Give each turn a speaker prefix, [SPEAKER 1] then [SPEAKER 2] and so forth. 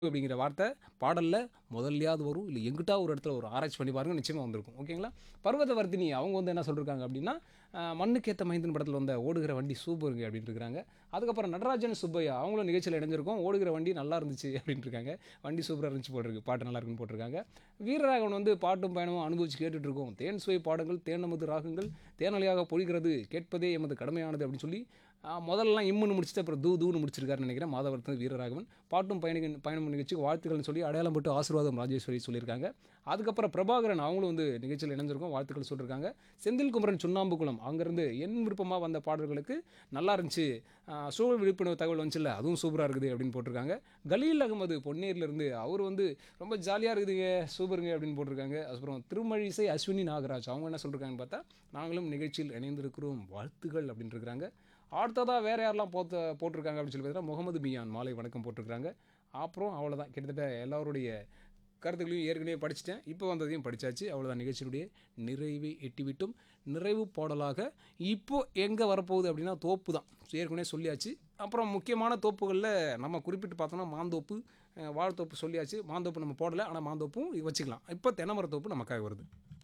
[SPEAKER 1] அப்படிங்கிற வார்த்தை பாடலில் முதல்லையாவது வரும் இல்லை எங்கிட்டா ஒரு இடத்துல ஒரு ஆராய்ச்சி பண்ணி பாருங்க நிச்சயமாக வந்திருக்கும் ஓகேங்களா பர்வதவர்த்தினி அவங்க வந்து என்ன சொல்லியிருக்காங்க அப்படின்னா அஹ், மண்ணுக்கேத்த மைந்தன் படத்தில் வந்த ஓடுகிற வண்டி சூப்பருங்க அப்படின்ட்டு இருக்காங்க அதுக்கப்புறம் நடராஜன் சுப்பையா அவங்களும் நிகழ்ச்சியில் இணைஞ்சிருக்கோம் ஓடுகிற வண்டி நல்லா இருந்துச்சு அப்படின்ட்டு இருக்காங்க வண்டி சூப்பராக இருந்துச்சு போட்டிருக்கு பாட்டு நல்லா இருக்குன்னு போட்டிருக்காங்க வீரராகவன் வந்து பாட்டும் பயணமும் அனுபவிச்சு கேட்டுட்டு இருக்கோம் தேன் சுவை பாடங்கள் தேன் நமது ராகங்கள் தேனலையாக பொழிகிறது கேட்பதே எமது கடமையானது அப்படின்னு சொல்லி ஆஹ், முதல்லலாம் இம்முன்னு முடிச்சுட்டு அப்புறம் தூ தூன்னு முடிச்சிருக்காருன்னு நினைக்கிறேன் மாதவரத்தன் வீரராகவன் பாட்டும் பயணிகள் பயணம் நிகழ்ச்சிக்கு வாழ்த்துக்கள்னு சொல்லி அடையாளம் போட்டு ஆசீர்வாதம் ராஜேஸ்வரி சொல்லியிருக்காங்க அதுக்கப்புறம் பிரபாகரன் அவங்களும் வந்து நிகழ்ச்சியில் இணைஞ்சிருக்கோம் வாழ்த்துக்கள் சொல்லியிருக்காங்க செந்தில் குமரன் சுண்ணாம்புக்குளம் அங்கேருந்து என் விருப்பமாக வந்த பாடல்களுக்கு நல்லா இருந்துச்சு ஆஹ், சூழல் விழிப்புணர்வு தகவல் வந்துச்சுல்ல அதுவும் சூப்பராக இருக்குது அப்படின்னு போட்டிருக்காங்க கலீல் அகமது பொன்னேர்லேருந்து அவர் வந்து ரொம்ப ஜாலியாக இருக்குதுங்க சூப்பருங்க அப்படின்னு போட்டிருக்காங்க அப்புறம் திருமழிசை அஸ்வினி நாகராஜ் அவங்க என்ன சொல்லியிருக்காங்கன்னு பார்த்தா நாங்களும் நிகழ்ச்சியில் இணைந்திருக்கிறோம் வாழ்த்துகள் அப்படின்னு இருக்கிறாங்க அடுத்ததாக வேறு யாரெல்லாம் போத்த போட்டிருக்காங்க அப்படின்னு சொல்லி பார்த்தீங்கன்னா முகமது மியான் மாலை வணக்கம் போட்டிருக்காங்க அப்புறம் அவ்வளோதான் கிட்டத்தட்ட எல்லாருடைய கருத்துக்களையும் ஏற்கனவே படிச்சிட்டேன் இப்போ வந்ததையும் படித்தாச்சு அவ்வளோதான் நிகழ்ச்சியினுடைய நிறைவை எட்டிவிட்டும் நிறைவு பாடலாக இப்போ எங்கே வரப்போகுது அப்படின்னா தோப்பு தான் ஏற்கனவே சொல்லியாச்சு அப்புறம் முக்கியமான தோப்புகளில் நம்ம குறிப்பிட்டு பார்த்தோம்னா மாந்தோப்பு அஹ், வாழைத்தோப்பு சொல்லியாச்சு மாந்தோப்பு நம்ம போடலை ஆனால் மாந்தோப்பும் வச்சுக்கலாம் இப்போ தென்னமரத்தோப்பு நமக்காக வருது